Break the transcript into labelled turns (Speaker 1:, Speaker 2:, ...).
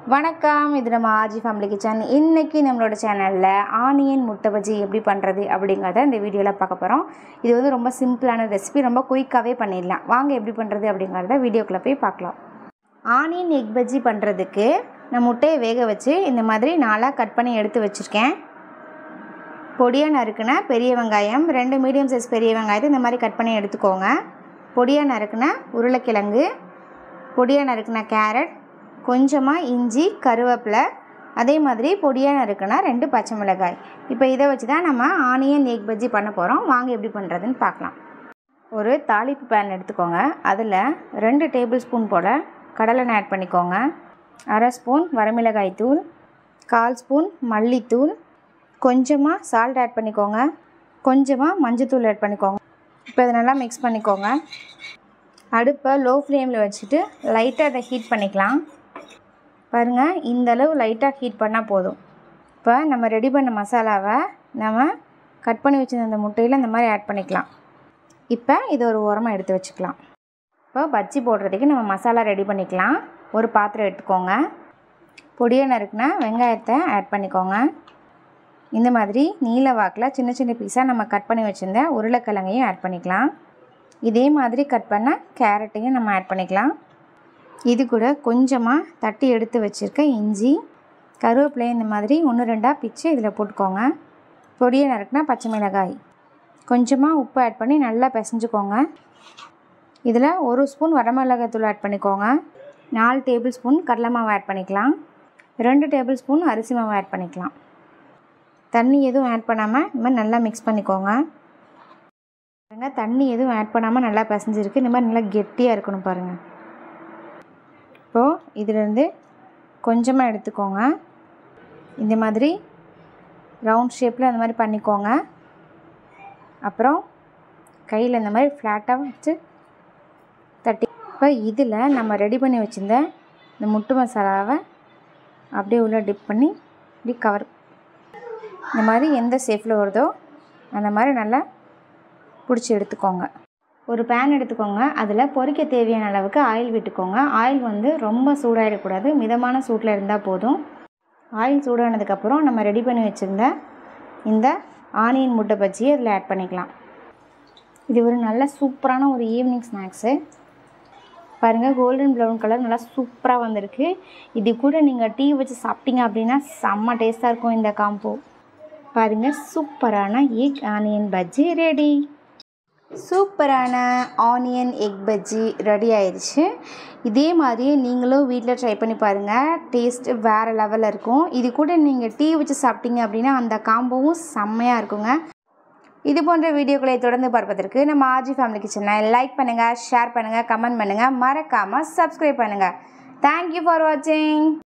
Speaker 1: வணக்கம் இது நம்ம ஆஜி ஃபேமிலி கிச்சன் இன்றைக்கி நம்மளோட சேனலில் ஆனியன் முட்டை பஜ்ஜி எப்படி பண்ணுறது அப்படிங்கிறத இந்த வீடியோவில் பார்க்க போகிறோம் இது வந்து ரொம்ப சிம்பிளான ரெசிபி ரொம்ப குயிக்காகவே பண்ணிடலாம் வாங்க எப்படி பண்ணுறது அப்படிங்கிறத வீடியோக்குள்ளே போய் பார்க்கலாம் ஆனியன் எக் பஜ்ஜி பண்ணுறதுக்கு நான் முட்டையை வேக வச்சு இந்த மாதிரி நாளாக கட் பண்ணி எடுத்து வச்சுருக்கேன் பொடியாக நறுக்குன பெரிய வெங்காயம் ரெண்டு மீடியம் சைஸ் பெரிய வெங்காயத்தை இந்த மாதிரி கட் பண்ணி எடுத்துக்கோங்க பொடியாக நறுக்குன உருளைக்கிழங்கு பொடியாக நறுக்குன கேரட் கொஞ்சமாக இஞ்சி கருவேப்பிலை அதே மாதிரி பொடியாக நறுக்குன ரெண்டு பச்சை மிளகாய் இப்போ இதை வச்சு தான் நம்ம ஆனியன் எக் பஜ்ஜி பண்ண போகிறோம் வாங்க எப்படி பண்ணுறதுன்னு பார்க்கலாம் ஒரு தாளிப்பு பேன் எடுத்துக்கோங்க அதில் ரெண்டு டேபிள் ஸ்பூன் போல் கடலெண்ணெய் ஆட் பண்ணிக்கோங்க அரை ஸ்பூன் வரமிளகாய் தூள் கால் ஸ்பூன் மல்லித்தூள் கொஞ்சமாக சால்ட் ஆட் பண்ணிக்கோங்க கொஞ்சமாக மஞ்சத்தூள் ஆட் பண்ணிக்கோங்க இப்போ இதை நல்லா மிக்ஸ் பண்ணிக்கோங்க அடுப்பை லோ ஃப்ளேமில் வச்சுட்டு லைட்டாக அதை ஹீட் பண்ணிக்கலாம் பாருங்கள் இந்த அளவு லைட்டாக ஹீட் பண்ணால் போதும் இப்போ நம்ம ரெடி பண்ண மசாலாவை நம்ம கட் பண்ணி வச்சிருந்த அந்த முட்டையில் இந்த மாதிரி ஆட் பண்ணிக்கலாம் இப்போ இது ஒரு ஓரமாக எடுத்து வச்சுக்கலாம் இப்போ பஜ்ஜி போடுறதுக்கு நம்ம மசாலா ரெடி பண்ணிக்கலாம் ஒரு பாத்திரம் எடுத்துக்கோங்க பொடியாக நறுக்குனா வெங்காயத்தை ஆட் பண்ணிக்கோங்க இந்த மாதிரி நீல வாக்கில் சின்ன சின்ன பீஸாக நம்ம கட் பண்ணி வச்சுருந்த உருளைக்கிழங்கையும் ஆட் பண்ணிக்கலாம் இதே மாதிரி கட் பண்ண கேரட்டையும் நம்ம ஆட் பண்ணிக்கலாம் இது கூட கொஞ்சமாக தட்டி எடுத்து வச்சுருக்க இஞ்சி கருவேப்பிலை இந்த மாதிரி ஒன்று ரெண்டாக பிச்சு இதில் போட்டுக்கோங்க பொடியை நறுக்குனா பச்சை மிளகாய் கொஞ்சமாக உப்பு ஆட் பண்ணி நல்லா பிசைஞ்சுக்கோங்க இதில் ஒரு ஸ்பூன் வரமிளகாய்த்தூள் ஆட் பண்ணிக்கோங்க நாலு டேபிள் ஸ்பூன் கடலை மாவு ஆட் பண்ணிக்கலாம் ரெண்டு டேபிள் ஸ்பூன் அரிசி மாவு ஆட் பண்ணிக்கலாம் தண்ணி எதுவும் ஆட் பண்ணாமல் இந்த மாதிரி நல்லா மிக்ஸ் பண்ணிக்கோங்க பாருங்கள் தண்ணி எதுவும் ஆட் பண்ணாமல் நல்லா பிசைஞ்சிருக்கு இந்த மாதிரி நல்லா கெட்டியாக இருக்கணும் பாருங்கள் இப்போது இதிலேருந்து கொஞ்சமாக எடுத்துக்கோங்க இந்த மாதிரி ரவுண்ட் ஷேப்பில் அந்த மாதிரி பண்ணிக்கோங்க அப்புறம் கையில் இந்த மாதிரி ஃப்ளாட்டாக வச்சு தட்டி இப்போ இதில் நம்ம ரெடி பண்ணி வச்சுருந்த இந்த முட்டு மசாலாவை அப்படியே உள்ளே டிப் பண்ணி இப்படி கவர் இந்த மாதிரி எந்த ஷேப்பில் வருதோ அந்த மாதிரி நல்லா பிடிச்சி எடுத்துக்கோங்க ஒரு பேன் எடுத்துக்கோங்க அதில் பொரிக்க தேவையான அளவுக்கு ஆயில் விட்டுக்கோங்க ஆயில் வந்து ரொம்ப சூடாகிடக்கூடாது மிதமான சூட்டில் இருந்தால் போதும் ஆயில் சூடானதுக்கப்புறம் நம்ம ரெடி பண்ணி வச்சுருந்த இந்த ஆனியன் முட்டை பஜ்ஜியை அதில் ஆட் பண்ணிக்கலாம் இது ஒரு நல்ல சூப்பரான ஒரு ஈவினிங் ஸ்நாக்ஸு பாருங்கள் கோல்டன் ப்ரௌன் கலர் நல்லா சூப்பராக வந்திருக்கு இது கூட நீங்கள் டீ வச்சு சாப்பிட்டீங்க அப்படின்னா செம்ம டேஸ்ட்டாக இருக்கும் இந்த காம்போ பாருங்கள் சூப்பரான எக் ஆனியன் பஜ்ஜி ரெடி சூப்பரான ஆனியன் எக் பஜ்ஜி ரெடி ஆயிடுச்சு இதே மாதிரி நீங்களும் வீட்டில் ட்ரை பண்ணி பாருங்கள் டேஸ்ட் வேறு லெவலில் இருக்கும் இது கூட நீங்கள் டீ வச்சு சாப்பிட்டீங்க அப்படின்னா அந்த காம்போவும் செம்மையாக இருக்குங்க இது போன்ற வீடியோக்களை தொடர்ந்து பார்ப்பதற்கு நம்ம ஆர்ஜி ஃபேமிலி கிச்சனை லைக் பண்ணுங்கள் ஷேர் பண்ணுங்கள் கமெண்ட் பண்ணுங்கள் மறக்காமல் சப்ஸ்கிரைப் பண்ணுங்கள் தேங்க்யூ ஃபார் வாட்சிங்